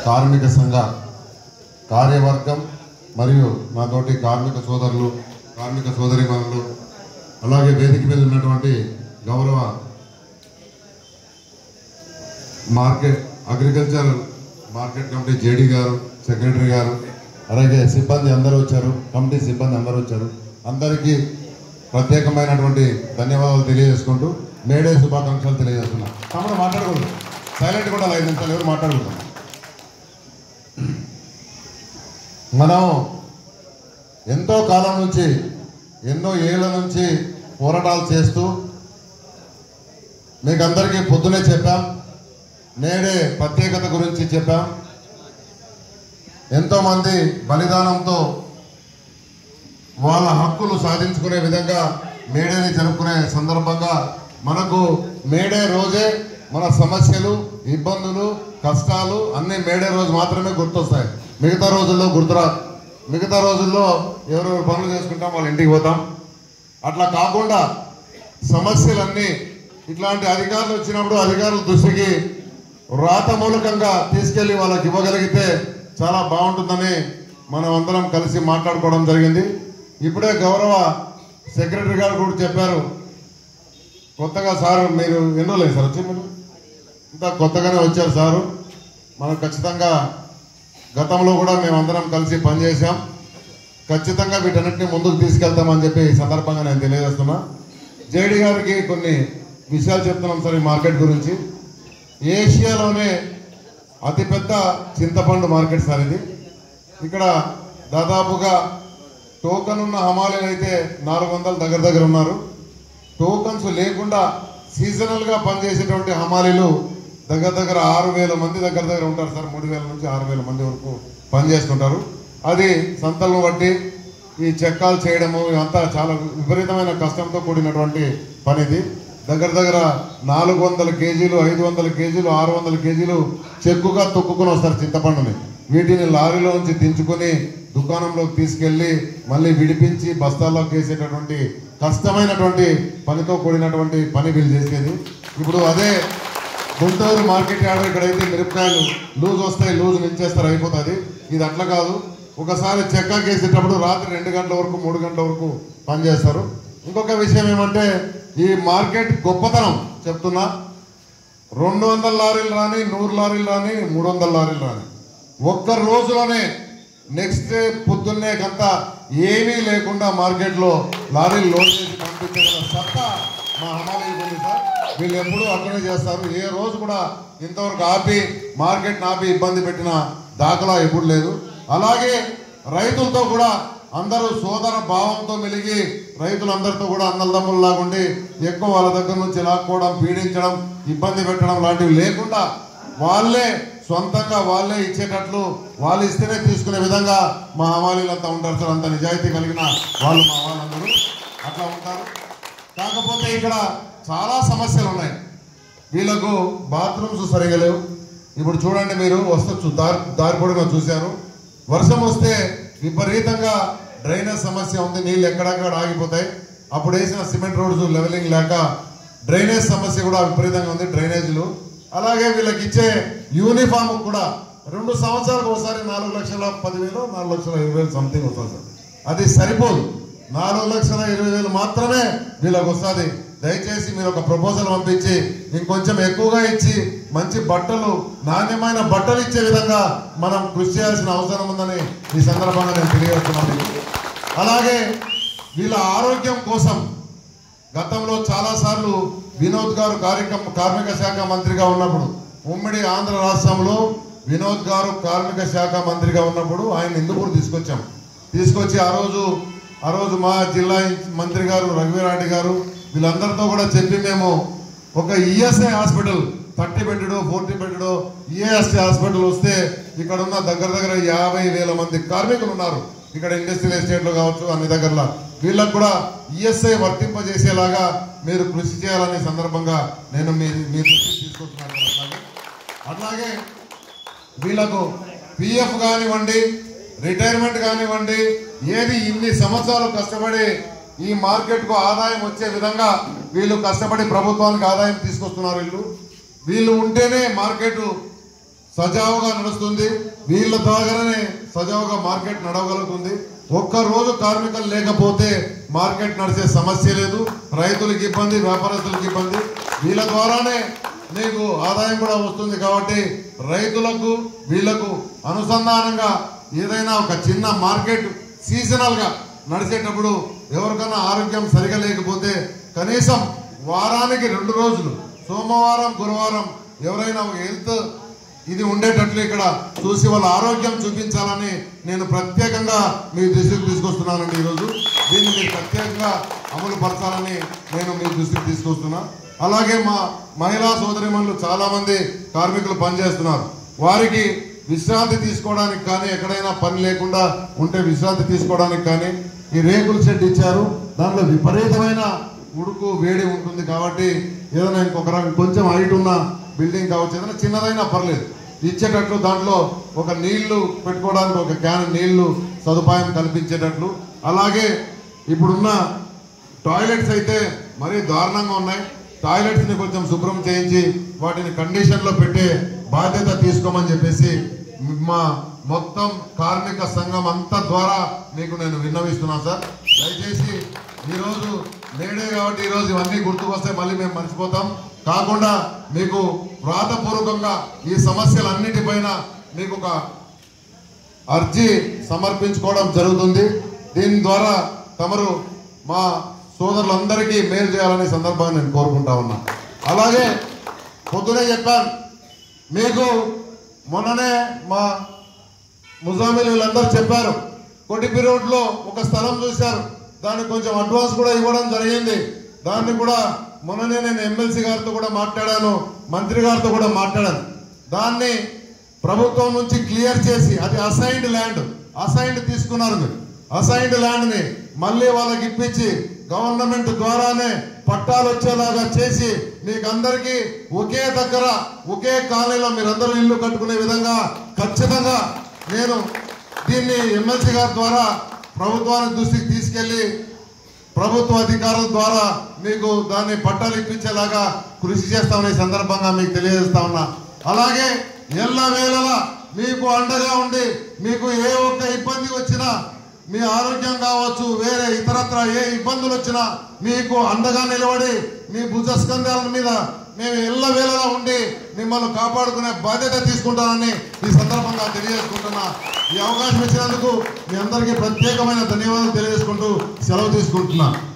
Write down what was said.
కార్మిక సంఘ కార్యవర్గం మరియు నాతోటి కార్మిక సోదరులు కార్మిక సోదరిమణులు అలాగే వేదిక మీద ఉన్నటువంటి గౌరవ market agriculture market committee JD గారు సెక్రటరీ గారు అలాగే సిబ్బంది అందరూ వచ్చారు కమిటీ సిబ్బంది అందరూ వచ్చారు అందరికీ ప్రత్యేకమైనటువంటి ధన్యవాదాలు తెలియజేసుకుంటూ మేడే శుభాకాంక్షలు తెలియజేస్తున్నా తమను మాట్లాడకూడదు సైలెంట్ కూడా ఐదు నిమిషాలు ఎవరు మాట్లాడకూడదు మనం ఎంతో కాలం నుంచి ఎన్నో ఏళ్ళ నుంచి పోరాటాలు చేస్తూ మీకు అందరికీ పొద్దునే చెప్పాం నేడే ప్రత్యేకత గురించి చెప్పాం ఎంతో మంది బలిదానంతో వాళ్ళ హక్కులు సాధించుకునే విధంగా మేడేని జరుపుకునే సందర్భంగా మనకు మేడే రోజే మన సమస్యలు ఇబ్బందులు కష్టాలు అన్ని మేడే రోజు మాత్రమే గుర్తొస్తాయి మిగతా రోజుల్లో గుర్తురా మిగతా రోజుల్లో ఎవరెవరు పనులు చేసుకుంటాం వాళ్ళ ఇంటికి పోతాం అట్లా కాకుండా సమస్యలన్నీ ఇట్లాంటి అధికారులు వచ్చినప్పుడు అధికారుల దృష్టికి రాత మూలకంగా తీసుకెళ్లి వాళ్ళకి ఇవ్వగలిగితే చాలా బాగుంటుందని మనం అందరం కలిసి మాట్లాడుకోవడం జరిగింది ఇప్పుడే గౌరవ సెక్రటరీ గారు కూడా చెప్పారు కొత్తగా సార్ మీరు ఎన్నో లేదు సార్ వచ్చి మీరు ఇంత కొత్తగానే వచ్చారు సారు మనం ఖచ్చితంగా గతంలో కూడా మేమందరం కలిసి పనిచేశాం ఖచ్చితంగా వీటన్నిటిని ముందుకు తీసుకెళ్తామని చెప్పి ఈ సందర్భంగా నేను తెలియజేస్తున్నా జేడి గారికి కొన్ని విషయాలు చెప్తున్నాం సార్ ఈ మార్కెట్ గురించి ఏషియాలోనే అతిపెద్ద చింతపండు మార్కెట్ సార్ ఇది ఇక్కడ దాదాపుగా టోకన్ ఉన్న హమాలీలు అయితే నాలుగు వందల దగ్గర దగ్గర ఉన్నారు టోకన్స్ లేకుండా సీజనల్గా పనిచేసేటువంటి హమాలీలు దగ్గర దగ్గర ఆరు వేల మంది దగ్గర దగ్గర ఉంటారు సార్ మూడు వేల నుంచి ఆరు వేల మంది వరకు పనిచేస్తుంటారు అది సంతలను బట్టి ఈ చెక్కాలు చేయడము ఇదంతా చాలా విపరీతమైన కష్టంతో కూడినటువంటి పని ఇది దగ్గర దగ్గర నాలుగు వందల కేజీలు ఐదు వందల కేజీలు ఆరు వందల కేజీలు చెక్కుగా తొక్కుకొని వస్తారు చింతపండుని వీటిని లారీలో నుంచి దించుకొని దుకాణంలోకి తీసుకెళ్లి మళ్ళీ విడిపించి బస్తాల్లోకి వేసేటటువంటి కష్టమైనటువంటి పనితో కూడినటువంటి పని వీళ్ళు చేసేది ఇప్పుడు అదే గుంటూరు మార్కెట్ యార్డ్ ఇక్కడైతే మిరపకాయలు లూజ్ వస్తాయి లూజ్ నించేస్తారు అయిపోతుంది ఇది అట్లా కాదు ఒకసారి చెక్కాకి వేసేటప్పుడు రాత్రి రెండు గంటల వరకు మూడు గంటల వరకు పనిచేస్తారు ఇంకొక విషయం ఏమంటే ఈ మార్కెట్ గొప్పతనం చెప్తున్నా రెండు వందల లారీలు రాని నూరు లారీలు రాని మూడు వందల లారీలు రాని ఒక్క రోజులోనే నెక్స్ట్ డే పొద్దున్నే గంత ఏమీ లేకుండా మార్కెట్లో లారీలు లోడ్ చేసి పంపించగల సత్తా మా హమాలీకి ఉంది సార్ వీళ్ళు ఎప్పుడూ అట్లనే చేస్తారు ఏ రోజు కూడా ఇంతవరకు ఆపి మార్కెట్ ఆపి ఇబ్బంది పెట్టిన దాఖలా ఎప్పుడు లేదు అలాగే రైతులతో కూడా అందరూ సోదర భావంతో మెలిగి రైతులందరితో కూడా అన్నదమ్ముల్లాగా ఉండి ఎక్కువ వాళ్ళ దగ్గర నుంచి లాక్కోవడం పీడించడం ఇబ్బంది పెట్టడం లాంటివి లేకుండా వాళ్ళే సొంతంగా వాళ్ళే ఇచ్చేటట్లు వాళ్ళు ఇస్తేనే తీసుకునే విధంగా మా హమాలీలంతా ఉంటారు సార్ అంత నిజాయితీ కలిగిన వాళ్ళు మా వాళ్ళందరూ అట్లా ఉంటారు కాకపోతే ఇక్కడ చాలా సమస్యలు ఉన్నాయి వీళ్ళకు బాత్రూమ్స్ సరిగా లేవు ఇప్పుడు చూడండి మీరు వస్తూ దారి దారి పొడిగా చూశారు వర్షం వస్తే విపరీతంగా డ్రైనేజ్ సమస్య ఉంది నీళ్ళు ఎక్కడెక్కడ ఆగిపోతాయి అప్పుడు వేసిన సిమెంట్ రోడ్స్ లెవెలింగ్ లేక డ్రైనేజ్ సమస్య కూడా విపరీతంగా ఉంది డ్రైనేజీలు అలాగే వీళ్ళకి ఇచ్చే యూనిఫామ్ కూడా రెండు సంవత్సరాలకు ఒకసారి నాలుగు లక్షల పదివేలు నాలుగు లక్షల ఇరవై వేలు సంథింగ్ వస్తుంది సార్ అది సరిపోదు నాలుగు లక్షల ఇరవై వేలు మాత్రమే వీళ్ళకి వస్తుంది దయచేసి మీరు ఒక ప్రపోజల్ పంపించి ఇంకొంచెం ఎక్కువగా ఇచ్చి మంచి బట్టలు నాణ్యమైన బట్టలు ఇచ్చే విధంగా మనం కృషి చేయాల్సిన అవసరం ఉందని ఈ సందర్భంగా నేను తెలియజేస్తున్నాను అలాగే వీళ్ళ ఆరోగ్యం కోసం గతంలో చాలా సార్లు వినోద్ గారు కార్యక్రమ కార్మిక శాఖ మంత్రిగా ఉన్నప్పుడు ఉమ్మడి ఆంధ్ర రాష్ట్రంలో వినోద్ గారు కార్మిక శాఖ మంత్రిగా ఉన్నప్పుడు ఆయన ఇందుకూరు తీసుకొచ్చాం తీసుకొచ్చి ఆ రోజు ఆ రోజు మా జిల్లా మంత్రి గారు రఘువీరారెడ్డి గారు వీళ్ళందరితో కూడా చెప్పి మేము ఒక ఈఎస్ఐ హాస్పిటల్ థర్టీ బెడ్డో ఫోర్టీ బెడ్డో ఈఎస్ఐ హాస్పిటల్ వస్తే ఇక్కడ ఉన్న దగ్గర దగ్గర యాభై వేల మంది కార్మికులు ఉన్నారు ఇక్కడ ఇండస్ట్రియల్ ఎస్టేట్లో కావచ్చు అన్ని దగ్గరలో వీళ్ళకు కూడా ఈఎస్ఐ వర్తింపజేసేలాగా మీరు కృషి చేయాలనే సందర్భంగా నేను మీ మీ దృష్టికి తీసుకొస్తున్నాను అట్లాగే అట్లాగే వీళ్ళకు పిఎఫ్ కానివ్వండి రిటైర్మెంట్ కానివ్వండి ఏది ఇన్ని సంవత్సరాలు కష్టపడి ఈ మార్కెట్కు ఆదాయం వచ్చే విధంగా వీళ్ళు కష్టపడి ప్రభుత్వానికి ఆదాయం తీసుకొస్తున్నారు వీళ్ళు వీళ్ళు ఉంటేనే మార్కెట్ సజావుగా నడుస్తుంది వీళ్ళ ద్వారానే సజావుగా మార్కెట్ నడవగలుగుతుంది ఒక్క రోజు కార్మికులు లేకపోతే మార్కెట్ నడిచే సమస్య లేదు రైతులకు ఇబ్బంది వ్యాపారస్తులకు ఇబ్బంది వీళ్ళ ద్వారానే నీకు ఆదాయం కూడా వస్తుంది కాబట్టి రైతులకు వీళ్లకు అనుసంధానంగా ఏదైనా ఒక చిన్న మార్కెట్ సీజనల్ గా నడిచేటప్పుడు ఎవరికైనా ఆరోగ్యం సరిగా లేకపోతే కనీసం వారానికి రెండు రోజులు సోమవారం గురువారం ఎవరైనా ఒక హెల్త్ ఇది ఉండేటట్లు ఇక్కడ చూసి వాళ్ళ ఆరోగ్యం చూపించాలని నేను ప్రత్యేకంగా మీ దృష్టికి తీసుకొస్తున్నానండి ఈరోజు దీన్ని మీరు ప్రత్యేకంగా అమలు పరచాలని నేను మీ దృష్టికి తీసుకొస్తున్నా అలాగే మా మహిళా సోదరిమణులు చాలా మంది కార్మికులు పనిచేస్తున్నారు వారికి విశ్రాంతి తీసుకోవడానికి కానీ ఎక్కడైనా పని లేకుండా ఉంటే విశ్రాంతి తీసుకోవడానికి కానీ ఈ రేకుల షెడ్ ఇచ్చారు దాంట్లో విపరీతమైన ఉడుకు వేడి ఉంటుంది కాబట్టి ఏదైనా ఇంకొక రకం కొంచెం హైట్ ఉన్న బిల్డింగ్ కావచ్చు ఏదైనా చిన్నదైనా పర్లేదు ఇచ్చేటట్లు దాంట్లో ఒక నీళ్లు పెట్టుకోవడానికి ఒక క్యాన్ నీళ్లు సదుపాయం కల్పించేటట్లు అలాగే ఇప్పుడున్న టాయిలెట్స్ అయితే మరీ దారుణంగా ఉన్నాయి టాయిలెట్స్ ని కొంచెం శుభ్రం చేయించి వాటిని కండిషన్ లో పెట్టే బాధ్యత తీసుకోమని చెప్పేసి మా మొత్తం కార్మిక సంఘం అంతా ద్వారా మీకు నేను విన్నవిస్తున్నాను సార్ దయచేసి ఈరోజు నేడే కాబట్టి ఈరోజు ఇవన్నీ గుర్తుకొస్తే మళ్ళీ మేము మర్చిపోతాం కాకుండా మీకు వ్రాతపూర్వకంగా ఈ సమస్యలన్నిటిపైన మీకు ఒక అర్జీ సమర్పించుకోవడం జరుగుతుంది దీని ద్వారా తమరు మా సోదరులందరికీ మేలు చేయాలనే సందర్భాన్ని నేను కోరుకుంటా ఉన్నా అలాగే పొద్దునే చెప్పాను మీకు మొన్ననే మా ముజామిల్ వీళ్ళందరూ చెప్పారు కొట్టిపి రోడ్లో ఒక స్థలం చూశారు దానికి కొంచెం అడ్వాన్స్ కూడా ఇవ్వడం జరిగింది దాన్ని కూడా మొన్ననే నేను ఎమ్మెల్సీ గారితో కూడా మాట్లాడాను మంత్రి గారితో కూడా మాట్లాడాను దాన్ని ప్రభుత్వం నుంచి క్లియర్ చేసి అది అసైన్డ్ ల్యాండ్ అసైన్డ్ తీసుకున్నారు మీరు అసైన్డ్ ల్యాండ్ ని మళ్ళీ వాళ్ళకి ఇప్పించి గవర్నమెంట్ ద్వారానే పట్టాలు వచ్చేలాగా చేసి మీకు అందరికీ ఒకే దగ్గర ఒకే కాలనీలో మీరందరూ ఇల్లు కట్టుకునే విధంగా ఖచ్చితంగా నేను దీన్ని ఎమ్మెల్సీ గారి ద్వారా ప్రభుత్వానికి దృష్టికి తీసుకెళ్లి ప్రభుత్వ అధికారుల ద్వారా మీకు దాన్ని పట్టాలు ఇప్పించేలాగా కృషి చేస్తామనే సందర్భంగా మీకు తెలియజేస్తా ఉన్నా అలాగే ఎల్ల వేళలా మీకు అండగా ఉండి మీకు ఏ ఒక్క ఇబ్బంది వచ్చినా మీ ఆరోగ్యం కావచ్చు వేరే ఇతరత్ర ఏ ఇబ్బందులు వచ్చినా మీకు అండగా నిలబడి మీ భుజస్కంధాల మీద మేము ఎల్ల వేళలా ఉండి మిమ్మల్ని కాపాడుకునే బాధ్యత తీసుకుంటానని ఈ సందర్భంగా తెలియజేసుకుంటున్నా ఈ అవకాశం ఇచ్చినందుకు మీ అందరికీ ప్రత్యేకమైన ధన్యవాదాలు తెలియజేసుకుంటూ సెలవు తీసుకుంటున్నా